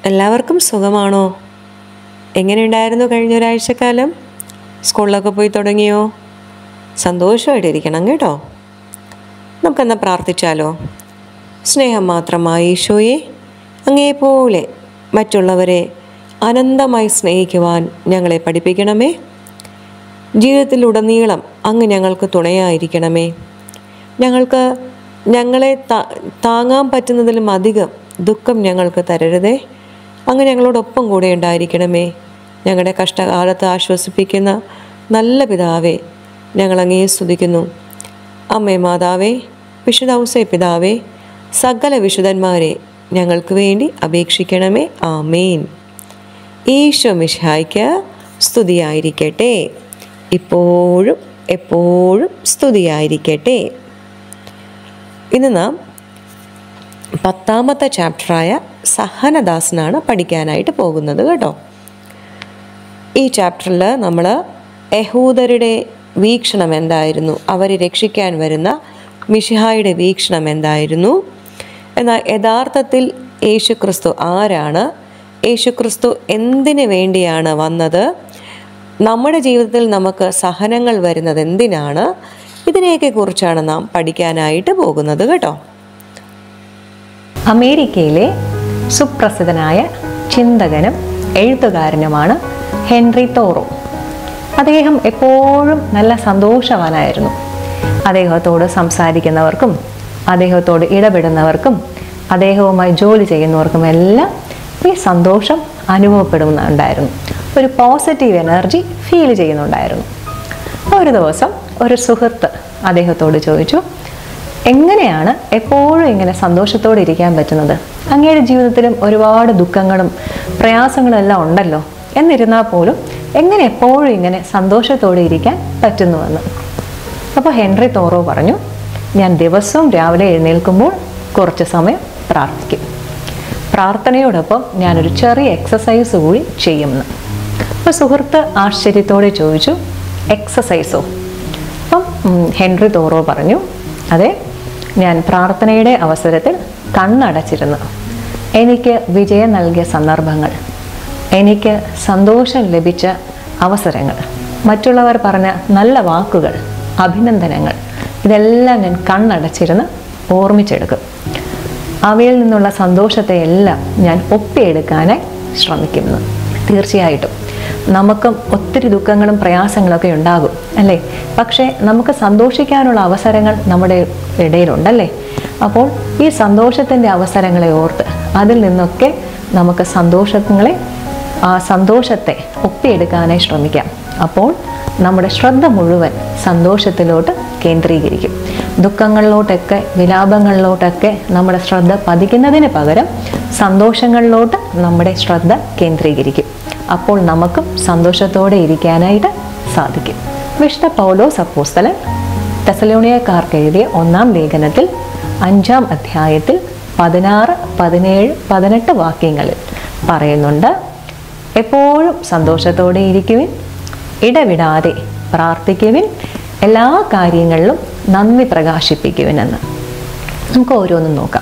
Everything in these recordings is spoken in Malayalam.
എല്ലാവർക്കും സുഖമാണോ എങ്ങനെയുണ്ടായിരുന്നു കഴിഞ്ഞ ഒരാഴ്ചക്കാലം സ്കൂളിലൊക്കെ പോയി തുടങ്ങിയോ സന്തോഷമായിട്ടിരിക്കണം കേട്ടോ നമുക്കെന്നാ പ്രാർത്ഥിച്ചാലോ സ്നേഹം മാത്രമായി ഈശോയെ അങ്ങേപോലെ മറ്റുള്ളവരെ അനന്തമായി സ്നേഹിക്കുവാൻ ഞങ്ങളെ പഠിപ്പിക്കണമേ ജീവിതത്തിലുടനീളം അങ്ങ് ഞങ്ങൾക്ക് തുണയായിരിക്കണമേ ഞങ്ങൾക്ക് ഞങ്ങളെ താ- താങ്ങാൻ പറ്റുന്നതിലും അധികം ദുഃഖം ഞങ്ങൾക്ക് തരരുതേ അങ്ങ് ഞങ്ങളോടൊപ്പം കൂടെ ഉണ്ടായിരിക്കണമേ ഞങ്ങളുടെ കഷ്ടകാലത്ത് ആശ്വസിപ്പിക്കുന്ന നല്ല പിതാവേ ഞങ്ങൾ അങ്ങേ സ്തുതിക്കുന്നു അമ്മേ മാതാവേ വിശുദ്ധ ഔസേ പിതാവേ സകല വിശുദ്ധന്മാരെ ഞങ്ങൾക്ക് വേണ്ടി അപേക്ഷിക്കണമേ ആമേൻ ഈശോ മിശിഹായ്ക്ക് സ്തുതിയായിരിക്കട്ടെ ഇപ്പോഴും എപ്പോഴും സ്തുതിയായിരിക്കട്ടെ ഇന്ന് നാം പത്താമത്തെ ചാപ്റ്ററായ സഹനദാസനാണ് പഠിക്കാനായിട്ട് പോകുന്നത് കേട്ടോ ഈ ചാപ്റ്ററിൽ നമ്മൾ യഹൂദരുടെ വീക്ഷണം എന്തായിരുന്നു അവരെ രക്ഷിക്കാൻ വരുന്ന മിഷിഹായുടെ വീക്ഷണം എന്തായിരുന്നു എന്നാൽ യഥാർത്ഥത്തിൽ യേശുക്രിസ്തു ആരാണ് യേശുക്രിസ്തു എന്തിനു വേണ്ടിയാണ് വന്നത് നമ്മുടെ ജീവിതത്തിൽ നമുക്ക് സഹനങ്ങൾ വരുന്നത് എന്തിനാണ് ഇതിനെയൊക്കെ കുറിച്ചാണ് നാം പഠിക്കാനായിട്ട് പോകുന്നത് കേട്ടോ അമേരിക്കയിലെ സുപ്രസിദ്ധനായ ചിന്തകനും എഴുത്തുകാരനുമാണ് ഹെൻറി തോറോ അദ്ദേഹം എപ്പോഴും നല്ല സന്തോഷവാനായിരുന്നു അദ്ദേഹത്തോട് സംസാരിക്കുന്നവർക്കും അദ്ദേഹത്തോട് ഇടപെടുന്നവർക്കും അദ്ദേഹവുമായി ജോലി ചെയ്യുന്നവർക്കും എല്ലാം ഈ സന്തോഷം അനുഭവപ്പെടുന്നുണ്ടായിരുന്നു ഒരു പോസിറ്റീവ് എനർജി ഫീൽ ചെയ്യുന്നുണ്ടായിരുന്നു ഒരു ദിവസം ഒരു സുഹൃത്ത് അദ്ദേഹത്തോട് ചോദിച്ചു എങ്ങനെയാണ് എപ്പോഴും ഇങ്ങനെ സന്തോഷത്തോടെ ഇരിക്കാൻ പറ്റുന്നത് അങ്ങയുടെ ജീവിതത്തിലും ഒരുപാട് ദുഃഖങ്ങളും പ്രയാസങ്ങളും എല്ലാം ഉണ്ടല്ലോ എന്നിരുന്നാൽ പോലും എങ്ങനെ എപ്പോഴും ഇങ്ങനെ സന്തോഷത്തോടെ ഇരിക്കാൻ പറ്റുന്നുവെന്ന് അപ്പോൾ ഹെൻറി തോറോ പറഞ്ഞു ഞാൻ ദിവസവും രാവിലെ എഴുന്നേൽക്കുമ്പോൾ കുറച്ച് സമയം പ്രാർത്ഥിക്കും പ്രാർത്ഥനയോടൊപ്പം ഞാനൊരു ചെറിയ എക്സസൈസ് കൂടി ചെയ്യുമെന്ന് അപ്പോൾ സുഹൃത്ത് ആശ്ചര്യത്തോടെ ചോദിച്ചു എക്സസൈസോ അപ്പം ഉം, ഹെൻറി തോറോ പറഞ്ഞു അതെ ഞാൻ പ്രാർത്ഥനയുടെ അവസരത്തിൽ കണ്ണടച്ചിരുന്നു എനിക്ക് വിജയം നൽകിയ സന്ദർഭങ്ങൾ എനിക്ക് സന്തോഷം ലഭിച്ച അവസരങ്ങൾ മറ്റുള്ളവർ പറഞ്ഞ നല്ല വാക്കുകൾ അഭിനന്ദനങ്ങൾ ഇതെല്ലാം ഞാൻ കണ്ണടച്ചിരുന്ന് ഓർമ്മിച്ചെടുക്കും അവയിൽ നിന്നുള്ള സന്തോഷത്തെ എല്ലാം ഞാൻ ഒപ്പിയെടുക്കാനായി ശ്രമിക്കുന്നു തീർച്ചയായിട്ടും നമുക്കും ഒത്തിരി ദുഃഖങ്ങളും പ്രയാസങ്ങളൊക്കെ ഉണ്ടാകും അല്ലേ പക്ഷേ നമുക്ക് സന്തോഷിക്കാനുള്ള അവസരങ്ങൾ നമ്മുടെ ഇടയിലുണ്ടല്ലേ അപ്പോൾ ഈ സന്തോഷത്തിൻ്റെ അവസരങ്ങളെ ഓർത്ത് അതിൽ നിന്നൊക്കെ നമുക്ക് സന്തോഷങ്ങളെ ആ സന്തോഷത്തെ ഒപ്പിയെടുക്കാനായി ശ്രമിക്കാം അപ്പോൾ നമ്മുടെ ശ്രദ്ധ മുഴുവൻ സന്തോഷത്തിലോട്ട് കേന്ദ്രീകരിക്കും ദുഃഖങ്ങളിലോട്ടൊക്കെ വിലാപങ്ങളിലോട്ടൊക്കെ നമ്മുടെ ശ്രദ്ധ പതിക്കുന്നതിന് പകരം സന്തോഷങ്ങളിലോട്ട് നമ്മുടെ ശ്രദ്ധ കേന്ദ്രീകരിക്കും അപ്പോൾ നമുക്കും സന്തോഷത്തോടെ ഇരിക്കാനായിട്ട് സാധിക്കും വിശുദ്ധ പൗലോസ് അപ്പോസ്തലൻ തെസലോണിയക്കാർക്ക് എഴുതിയ ഒന്നാം ലേഖനത്തിൽ അഞ്ചാം അധ്യായത്തിൽ പതിനാറ് പതിനേഴ് പതിനെട്ട് വാക്യങ്ങളിൽ പറയുന്നുണ്ട് എപ്പോഴും സന്തോഷത്തോടെ ഇരിക്കുവിൻ ഇടവിടാതെ പ്രാർത്ഥിക്കുവിൻ എല്ലാ കാര്യങ്ങളിലും നന്ദി പ്രകാശിപ്പിക്കുവിനെന്ന് നമുക്ക് ഓരോന്നും നോക്കാം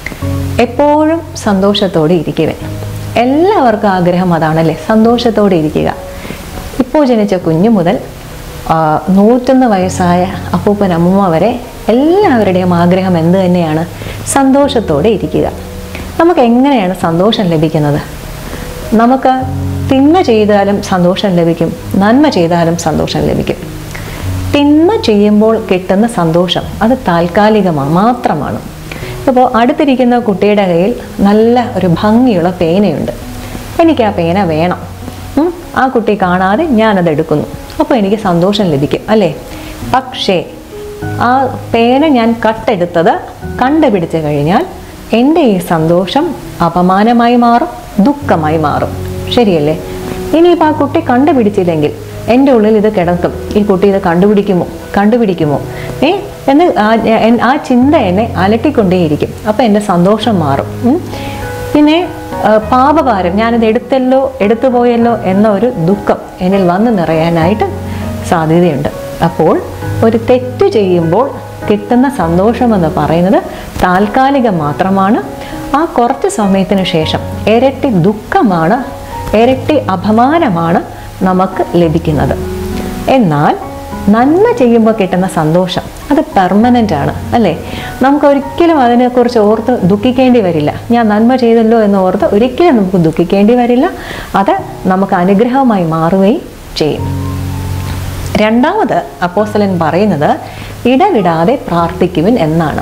എപ്പോഴും സന്തോഷത്തോടെ ഇരിക്കുവൻ എല്ലാവർക്കും ആഗ്രഹം അതാണല്ലേ സന്തോഷത്തോടെ ഇരിക്കുക ഇപ്പോൾ ജനിച്ച കുഞ്ഞു മുതൽ ആ, നൂറ്റൊന്ന് വയസ്സായ അപ്പൂപ്പൻ അമ്മൂമ്മ വരെ എല്ലാവരുടെയും ആഗ്രഹം എന്ത് തന്നെയാണ് സന്തോഷത്തോടെ ഇരിക്കുക നമുക്ക് എങ്ങനെയാണ് സന്തോഷം ലഭിക്കുന്നത് നമുക്ക് തിന്മ ചെയ്താലും സന്തോഷം ലഭിക്കും നന്മ ചെയ്താലും സന്തോഷം ലഭിക്കും തിന്മ ചെയ്യുമ്പോൾ കിട്ടുന്ന സന്തോഷം അത് താൽക്കാലികമാണ് മാത്രമാണ് ഇപ്പോൾ അടുത്തിരിക്കുന്ന കുട്ടിയുടെ കയ്യിൽ നല്ല ഒരു ഭംഗിയുള്ള പേനയുണ്ട് എനിക്ക് ആ പേന വേണം ഉം, ആ കുട്ടി കാണാതെ ഞാനത് എടുക്കുന്നു അപ്പോൾ എനിക്ക് സന്തോഷം ലഭിക്കും അല്ലേ പക്ഷേ ആ പേന ഞാൻ കട്ടെടുത്തത് കണ്ടുപിടിച്ച് കഴിഞ്ഞാൽ എൻ്റെ ഈ സന്തോഷം അപമാനമായി മാറും ദുഃഖമായി മാറും ശരിയല്ലേ ഇനിയിപ്പോൾ ആ കുട്ടി കണ്ടുപിടിച്ചില്ലെങ്കിൽ എൻ്റെ ഉള്ളിൽ ഇത് കിടക്കും ഈ കുട്ടി ഇത് കണ്ടുപിടിക്കുമോ കണ്ടുപിടിക്കുമോ ഏ എന്ന് ആ- എൻ- ആ ചിന്ത എന്നെ അലട്ടിക്കൊണ്ടേയിരിക്കും അപ്പം എൻ്റെ സന്തോഷം മാറും ഉം. പിന്നെ ആ, പാപഭാരം ഞാനിത് എടുത്തല്ലോ എടുത്തു പോയല്ലോ എന്ന ഒരു ദുഃഖം എന്നിൽ വന്നു നിറയാനായിട്ട് സാധ്യതയുണ്ട് അപ്പോൾ ഒരു തെറ്റ് ചെയ്യുമ്പോൾ കിട്ടുന്ന സന്തോഷമെന്ന് പറയുന്നത് താൽക്കാലികം മാത്രമാണ് ആ കുറച്ച് സമയത്തിന് ശേഷം ഇരട്ടി ദുഃഖമാണ് ഇരട്ടി അപമാനമാണ് നമുക്ക് ലഭിക്കുന്നത് എന്നാൽ നന്മ ചെയ്യുമ്പോൾ കിട്ടുന്ന സന്തോഷം അത് പെർമനൻ്റ് ആണ് അല്ലേ നമുക്ക് ഒരിക്കലും അതിനെക്കുറിച്ച് ഓർത്ത് ദുഃഖിക്കേണ്ടി വരില്ല ഞാൻ നന്മ ചെയ്തല്ലോ എന്ന് ഓർത്ത് ഒരിക്കലും നമുക്ക് ദുഃഖിക്കേണ്ടി വരില്ല അത് നമുക്ക് അനുഗ്രഹമായി മാറുകയും ചെയ്യും രണ്ടാമത് അപ്പോസ്തലൻ പറയുന്നത് ഇടവിടാതെ പ്രാർത്ഥിക്കുവിൻ എന്നാണ്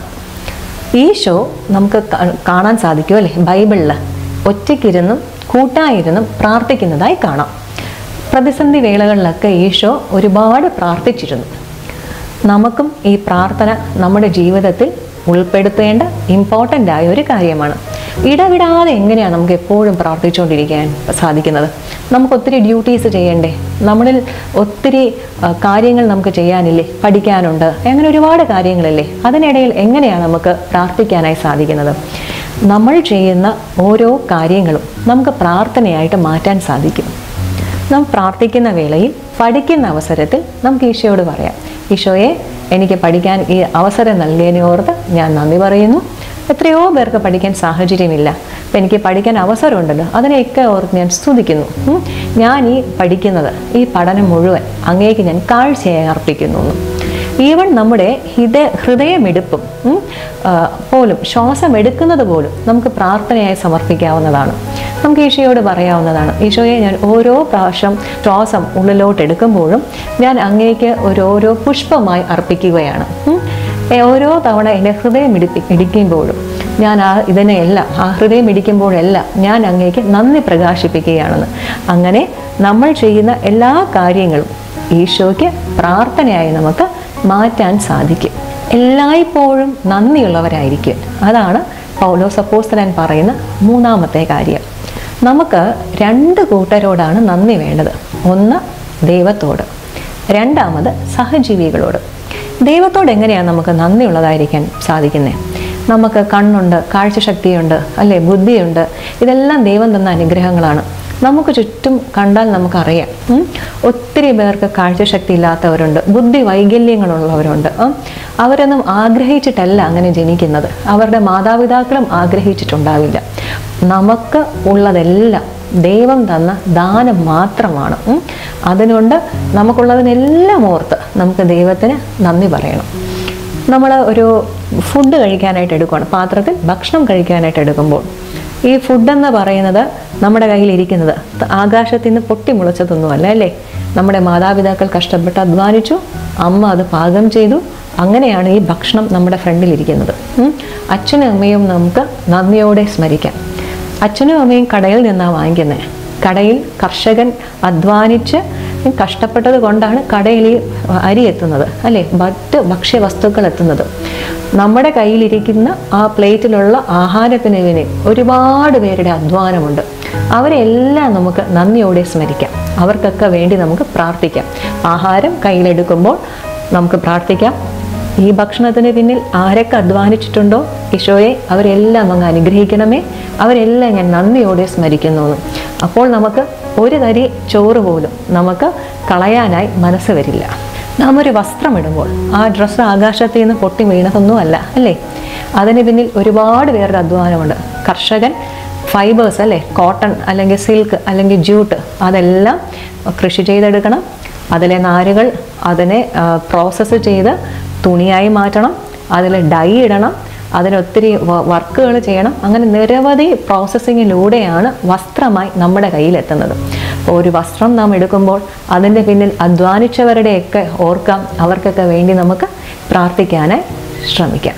ഈശോ നമുക്ക് കാ- കാണാൻ സാധിക്കും അല്ലേ ബൈബിളിൽ ഒറ്റയ്ക്കിരുന്നും കൂട്ടായിരുന്നും പ്രാർത്ഥിക്കുന്നതായി കാണാം പ്രതിസന്ധി വേളകളിലൊക്കെ ഈശോ ഒരുപാട് പ്രാർത്ഥിച്ചിരുന്നു നമുക്കും ഈ പ്രാർത്ഥന നമ്മുടെ ജീവിതത്തിൽ ഉൾപ്പെടുത്തേണ്ട ഇമ്പോർട്ടൻ്റ് ആയ ഒരു കാര്യമാണ് ഇടവിടാതെ എങ്ങനെയാണ് നമുക്ക് എപ്പോഴും പ്രാർത്ഥിച്ചുകൊണ്ടിരിക്കാൻ സാധിക്കുന്നത് നമുക്ക് ഒത്തിരി ഡ്യൂട്ടീസ് ചെയ്യണ്ടേ നമ്മളിൽ ഒത്തിരി ആ, കാര്യങ്ങൾ നമുക്ക് ചെയ്യാനില്ലേ പഠിക്കാനുണ്ട് അങ്ങനെ ഒരുപാട് കാര്യങ്ങളില്ലേ അതിനിടയിൽ എങ്ങനെയാണ് നമുക്ക് പ്രാർത്ഥിക്കാനായി സാധിക്കുന്നത് നമ്മൾ ചെയ്യുന്ന ഓരോ കാര്യങ്ങളും നമുക്ക് പ്രാർത്ഥനയായിട്ട് മാറ്റാൻ സാധിക്കും നാം പ്രാർത്ഥിക്കുന്ന വേളയിൽ പഠിക്കുന്ന അവസരത്തിൽ നമുക്ക് ഈശോയോട് പറയാം ഈശോയെ എനിക്ക് പഠിക്കാൻ ഈ അവസരം നൽകിയതിനെ ഓർത്ത് ഞാൻ നന്ദി പറയുന്നു എത്രയോ പേർക്ക് പഠിക്കാൻ സാഹചര്യമില്ല അപ്പം എനിക്ക് പഠിക്കാൻ അവസരമുണ്ടല്ലോ അതിനെയൊക്കെ ഓർത്ത് ഞാൻ സ്തുതിക്കുന്നു ഉം. ഞാൻ ഈ പഠിക്കുന്നത് ഈ പഠനം മുഴുവൻ അങ്ങേക്ക് ഞാൻ കാഴ്ചയായി അർപ്പിക്കുന്നു എന്ന്. ഈവൻ നമ്മുടെ ഹിത ഹൃദയമെടുപ്പും ഉം, ആ, പോലും ശ്വാസം എടുക്കുന്നത് പോലും നമുക്ക് പ്രാർത്ഥനയായി സമർപ്പിക്കാവുന്നതാണ് നമുക്ക് ഈശോയോട് പറയാവുന്നതാണ് ഈശോയെ ഞാൻ ഓരോ പ്രാവശ്യം ശ്വാസം ഉള്ളിലോട്ട് എടുക്കുമ്പോഴും ഞാൻ അങ്ങേക്ക് ഓരോരോ പുഷ്പമായി അർപ്പിക്കുകയാണ് ഉം. ഏ, ഓരോ തവണ എൻ്റെ ഹൃദയം ഇടിപ്പി ഇടിക്കുമ്പോഴും ഞാൻ ആ ഇതിനെയെല്ലാം ആ ഹൃദയം ഇടിക്കുമ്പോഴെല്ലാം ഞാൻ അങ്ങേക്ക് നന്ദി പ്രകാശിപ്പിക്കുകയാണെന്ന് അങ്ങനെ നമ്മൾ ചെയ്യുന്ന എല്ലാ കാര്യങ്ങളും ഈശോയ്ക്ക് പ്രാർത്ഥനയായി നമുക്ക് മാറ്റാൻ സാധിക്കും എല്ലായ്പ്പോഴും നന്ദിയുള്ളവരായിരിക്കും അതാണ് പൗലോസ് അപ്പോസ്തലൻ പറയുന്ന മൂന്നാമത്തെ കാര്യം നമുക്ക് രണ്ട് കൂട്ടരോടാണ് നന്ദി വേണ്ടത് ഒന്ന് ദൈവത്തോട് രണ്ടാമത് സഹജീവികളോട് ദൈവത്തോട് എങ്ങനെയാണ് നമുക്ക് നന്ദിയുള്ളതായിരിക്കാൻ സാധിക്കുന്നത് നമുക്ക് കണ്ണുണ്ട് കാഴ്ചശക്തിയുണ്ട് അല്ലേ ബുദ്ധിയുണ്ട് ഇതെല്ലാം ദൈവം തന്ന അനുഗ്രഹങ്ങളാണ് നമുക്ക് ചുറ്റും കണ്ടാൽ നമുക്കറിയാം ഉം. ഒത്തിരി പേർക്ക് കാഴ്ചശക്തി ഇല്ലാത്തവരുണ്ട് ബുദ്ധി വൈകല്യങ്ങളുള്ളവരുണ്ട് ഉം. അവരൊന്നും ആഗ്രഹിച്ചിട്ടല്ല അങ്ങനെ ജനിക്കുന്നത് അവരുടെ മാതാപിതാക്കളും ആഗ്രഹിച്ചിട്ടുണ്ടാവില്ല നമുക്ക് ഉള്ളതെല്ലാം ദൈവം തന്ന ദാനം മാത്രമാണ് ഉം. അതുകൊണ്ട് നമുക്കുള്ളതിനെല്ലാം ഓർത്ത് നമുക്ക് ദൈവത്തിന് നന്ദി പറയണം നമ്മൾ ഒരു ഫുഡ് കഴിക്കാനായിട്ട് എടുക്കുകയാണ് പാത്രത്തിൽ ഭക്ഷണം കഴിക്കാനായിട്ട് എടുക്കുമ്പോൾ ഈ ഫുഡെന്ന് പറയുന്നത് നമ്മുടെ കയ്യിലിരിക്കുന്നത് ആകാശത്തിൽ നിന്ന് പൊട്ടിമുളച്ചതൊന്നുമല്ല അല്ലേ നമ്മുടെ മാതാപിതാക്കൾ കഷ്ടപ്പെട്ട് അധ്വാനിച്ചു അമ്മ അത് പാകം ചെയ്തു അങ്ങനെയാണ് ഈ ഭക്ഷണം നമ്മുടെ ഫ്രണ്ടിലിരിക്കുന്നത് ഉം. അച്ഛനും അമ്മയും നമുക്ക് നന്ദിയോടെ സ്മരിക്കാം അച്ഛനും അമ്മയും കടയിൽ നിന്നാണ് വാങ്ങിക്കുന്നത് കടയിൽ കർഷകൻ അധ്വാനിച്ച് കഷ്ടപ്പെട്ടത് കൊണ്ടാണ് കടയിൽ ഈ അരി എത്തുന്നത് അല്ലേ മറ്റ് ഭക്ഷ്യവസ്തുക്കൾ എത്തുന്നത് നമ്മുടെ കയ്യിലിരിക്കുന്ന ആ പ്ലേറ്റിലുള്ള ആഹാരത്തിന് പിന്നിൽ ഒരുപാട് പേരുടെ അധ്വാനമുണ്ട് അവരെല്ലാം നമുക്ക് നന്ദിയോടെ സ്മരിക്കാം അവർക്കൊക്കെ വേണ്ടി നമുക്ക് പ്രാർത്ഥിക്കാം ആഹാരം കയ്യിലെടുക്കുമ്പോൾ നമുക്ക് പ്രാർത്ഥിക്കാം ഈ ഭക്ഷണത്തിന് പിന്നിൽ ആരൊക്കെ അധ്വാനിച്ചിട്ടുണ്ടോ ഈശോയെ അവരെല്ലാം അങ്ങ് അനുഗ്രഹിക്കണമേ അവരെല്ലാം ഞാൻ നന്ദിയോടെ സ്മരിക്കുന്നു എന്ന്. അപ്പോൾ നമുക്ക് ഒരു തരി ചോറ് പോലും നമുക്ക് കളയാനായി മനസ്സ് വരില്ല നാം ഒരു വസ്ത്രമിടുമ്പോൾ ആ ഡ്രസ്സ് ആകാശത്തിൽ നിന്ന് പൊട്ടി വീണതൊന്നുമല്ല അല്ലേ അതിന് പിന്നിൽ ഒരുപാട് പേരുടെ അധ്വാനമുണ്ട് കർഷകൻ ഫൈബേഴ്സ് അല്ലേ കോട്ടൺ അല്ലെങ്കിൽ സിൽക്ക് അല്ലെങ്കിൽ ജൂട്ട് അതെല്ലാം കൃഷി ചെയ്തെടുക്കണം അതിലെ നാരുകൾ അതിനെ പ്രോസസ്സ് ചെയ്ത് തുണിയായി മാറ്റണം അതിൽ ഡൈ ഇടണം അതിനൊത്തിരി വർക്കുകൾ ചെയ്യണം അങ്ങനെ നിരവധി പ്രോസസ്സിങ്ങിലൂടെയാണ് വസ്ത്രമായി നമ്മുടെ കയ്യിലെത്തുന്നത് അപ്പോൾ ഒരു വസ്ത്രം നാം എടുക്കുമ്പോൾ അതിൻ്റെ പിന്നിൽ അധ്വാനിച്ചവരുടെയൊക്കെ ഓർക്കാം അവർക്കൊക്കെ വേണ്ടി നമുക്ക് പ്രാർത്ഥിക്കാനായി ശ്രമിക്കാം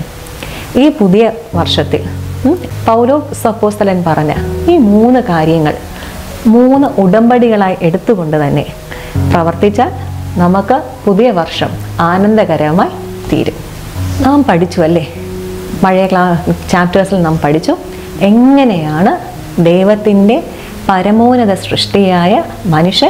ഈ പുതിയ വർഷത്തിൽ ഉം, പൗലോ സപ്പോസ്തലൻ പറഞ്ഞ ഈ മൂന്ന് കാര്യങ്ങൾ മൂന്ന് ഉടമ്പടികളായി എടുത്തുകൊണ്ട് തന്നെ പ്രവർത്തിച്ചാൽ നമുക്ക് പുതിയ വർഷം ആനന്ദകരമായി തീരും നാം പഠിച്ചു അല്ലേ പഴയ ക്ലാ ചാപ്റ്റേഴ്സിൽ നാം പഠിച്ചു എങ്ങനെയാണ് ദൈവത്തിൻ്റെ പരമോന്നത സൃഷ്ടിയായ മനുഷ്യൻ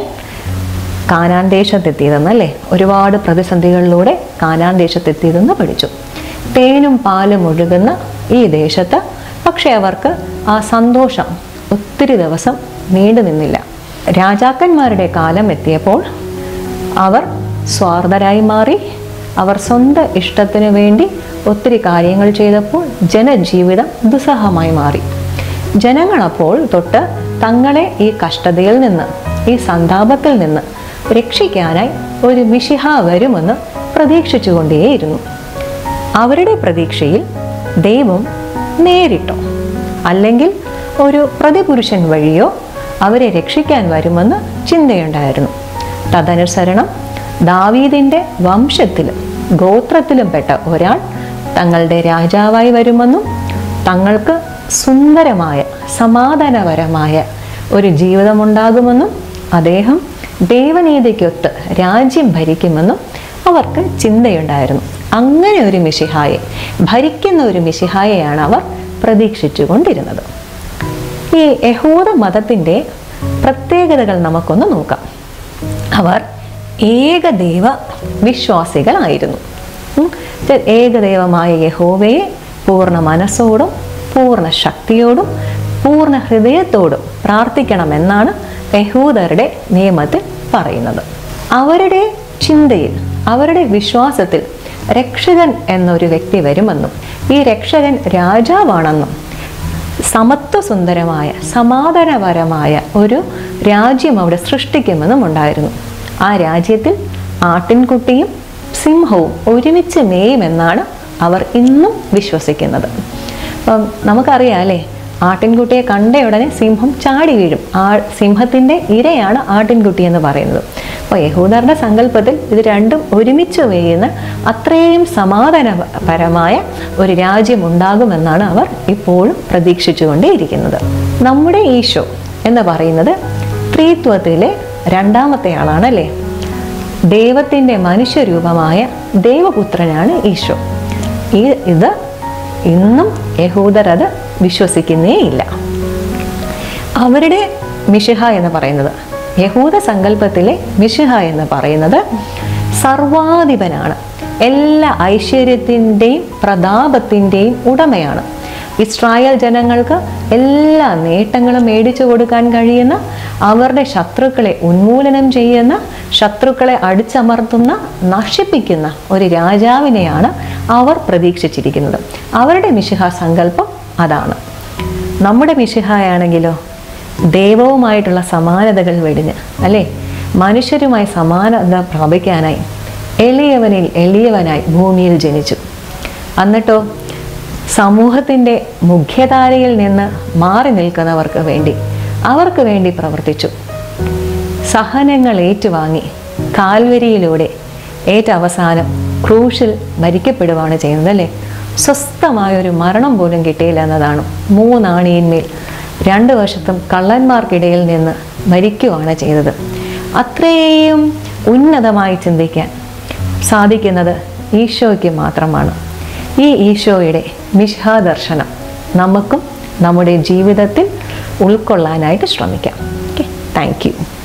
കാനാൻ ദേശത്തെത്തിയതെന്ന് അല്ലേ ഒരുപാട് പ്രതിസന്ധികളിലൂടെ കാനാൻ ദേശത്തെത്തിയതെന്ന് പഠിച്ചു തേനും പാലും ഒഴുകുന്ന ഈ ദേശത്ത് പക്ഷെ അവർക്ക് ആ സന്തോഷം ഒത്തിരി ദിവസം നീണ്ടു നിന്നില്ല രാജാക്കന്മാരുടെ കാലം എത്തിയപ്പോൾ അവർ സ്വാർത്ഥരായി മാറി അവർ സ്വന്തം ഇഷ്ടത്തിനു വേണ്ടി ഒത്തിരി കാര്യങ്ങൾ ചെയ്തപ്പോൾ ജനജീവിതം ദുസ്സഹമായി മാറി ജനങ്ങൾ അപ്പോൾ തൊട്ട് തങ്ങളെ ഈ കഷ്ടതയിൽ നിന്ന് ഈ സന്താപത്തിൽ നിന്ന് രക്ഷിക്കാനായി ഒരു മിഷിഹ വരുമെന്ന് പ്രതീക്ഷിച്ചുകൊണ്ടേയിരുന്നു അവരുടെ പ്രതീക്ഷയിൽ ദൈവം നേരിട്ടോ അല്ലെങ്കിൽ ഒരു പ്രതിപുരുഷൻ വഴിയോ അവരെ രക്ഷിക്കാൻ വരുമെന്ന് ചിന്തയുണ്ടായിരുന്നു തദനുസരണം ദാവീദിന്റെ വംശത്തിലും ഗോത്രത്തിലും പെട്ട ഒരാൾ തങ്ങളുടെ രാജാവായി വരുമെന്നും തങ്ങൾക്ക് സുന്ദരമായ സമാധാനപരമായ ഒരു ജീവിതമുണ്ടാകുമെന്നും അദ്ദേഹം ദൈവനീതിക്കൊത്ത് രാജ്യം ഭരിക്കുമെന്നും അവർക്ക് ചിന്തയുണ്ടായിരുന്നു അങ്ങനെ ഒരു മിശിഹായെ ഭരിക്കുന്ന ഒരു മിശിഹായെയാണ് അവർ പ്രതീക്ഷിച്ചുകൊണ്ടിരുന്നത് ഈ യഹൂദ മതത്തിൻ്റെ പ്രത്യേകതകൾ നമുക്കൊന്ന് നോക്കാം അവർ ഏകദൈവ വിശ്വാസികളായിരുന്നു ഉം. ഏകദൈവമായ യഹോവയെ പൂർണ്ണ മനസ്സോടും പൂർണ്ണ ശക്തിയോടും പൂർണ്ണ ഹൃദയത്തോടും പ്രാർത്ഥിക്കണമെന്നാണ് യഹൂദരുടെ നിയമത്തിൽ പറയുന്നത് അവരുടെ ചിന്തയിൽ അവരുടെ വിശ്വാസത്തിൽ രക്ഷകൻ എന്നൊരു വ്യക്തി വരുമെന്നും ഈ രക്ഷകൻ രാജാവാണെന്നും സമത്വസുന്ദരമായ സമാധാനപരമായ ഒരു രാജ്യം അവിടെ സൃഷ്ടിക്കുമെന്നും ഉണ്ടായിരുന്നു ആ രാജ്യത്തിൽ ആട്ടിൻകുട്ടിയും സിംഹവും ഒരുമിച്ച് മേയുമെന്നാണ് അവർ ഇന്നും വിശ്വസിക്കുന്നത് അപ്പം നമുക്കറിയാം അല്ലേ ആട്ടിൻകുട്ടിയെ കണ്ട ഉടനെ സിംഹം ചാടി വീഴും ആ സിംഹത്തിൻ്റെ ഇരയാണ് ആട്ടിൻകുട്ടി എന്ന് പറയുന്നത് അപ്പോൾ യഹൂദരുടെ സങ്കല്പത്തിൽ ഇത് രണ്ടും ഒരുമിച്ച് വേയുന്ന അത്രയും സമാധാനപരമായ ഒരു രാജ്യം ഉണ്ടാകുമെന്നാണ് അവർ ഇപ്പോഴും പ്രതീക്ഷിച്ചുകൊണ്ടേയിരിക്കുന്നത് നമ്മുടെ ഈശോ എന്ന് പറയുന്നത് ത്രിത്വത്തിലെ രണ്ടാമത്തെ ആളാണ് അല്ലേ ദൈവത്തിൻ്റെ മനുഷ്യരൂപമായ ദൈവപുത്രനാണ് ഈശോ ഈ ഇത് ഇന്നും യഹൂദർ അത് വിശ്വസിക്കുന്നേയില്ല അവരുടെ മിഷിഹ എന്ന് പറയുന്നത് യഹൂദ സങ്കല്പത്തിലെ മിഷിഹ എന്ന് പറയുന്നത് സർവാധിപനാണ് എല്ലാ ഐശ്വര്യത്തിൻ്റെയും പ്രതാപത്തിൻ്റെയും ഉടമയാണ് ഇസ്രായേൽ ജനങ്ങൾക്ക് എല്ലാ നേട്ടങ്ങളും മേടിച്ചു കൊടുക്കാൻ കഴിയുന്ന അവരുടെ ശത്രുക്കളെ ഉന്മൂലനം ചെയ്യുന്ന ശത്രുക്കളെ അടിച്ചമർത്തുന്ന നശിപ്പിക്കുന്ന ഒരു രാജാവിനെയാണ് അവർ പ്രതീക്ഷിച്ചിരിക്കുന്നത് അവരുടെ മിശിഹ സങ്കല്പം അതാണ് നമ്മുടെ മിശിഹായാണെങ്കിലോ ദൈവവുമായിട്ടുള്ള സമാനതകൾ വെടിഞ്ഞ് അല്ലേ മനുഷ്യരുമായി സമാനത പ്രാപിക്കാനായി എളിയവനിൽ എളിയവനായി ഭൂമിയിൽ ജനിച്ചു എന്നിട്ടോ സമൂഹത്തിൻ്റെ മുഖ്യധാരയിൽ നിന്ന് മാറി നിൽക്കുന്നവർക്ക് വേണ്ടി അവർക്ക് വേണ്ടി പ്രവർത്തിച്ചു സഹനങ്ങൾ ഏറ്റുവാങ്ങി കാൽവരിയിലൂടെ ഏറ്റവസാനം ക്രൂശിൽ മരിക്കപ്പെടുകയാണ് ചെയ്യുന്നത് അല്ലേ സ്വസ്ഥമായൊരു മരണം പോലും കിട്ടിയില്ല എന്നതാണ് മൂന്നാണിയിന്മേൽ രണ്ട് വശത്തും കള്ളന്മാർക്കിടയിൽ നിന്ന് മരിക്കുകയാണ് ചെയ്തത് അത്രയും ഉന്നതമായി ചിന്തിക്കാൻ സാധിക്കുന്നത് ഈശോയ്ക്ക് മാത്രമാണ് ഈ ഈശോയുടെ മിശാദർശനം നമുക്കും നമ്മുടെ ജീവിതത്തിൽ ഉൾക്കൊള്ളാനായിട്ട് ശ്രമിക്കാം ഓക്കെ താങ്ക് യു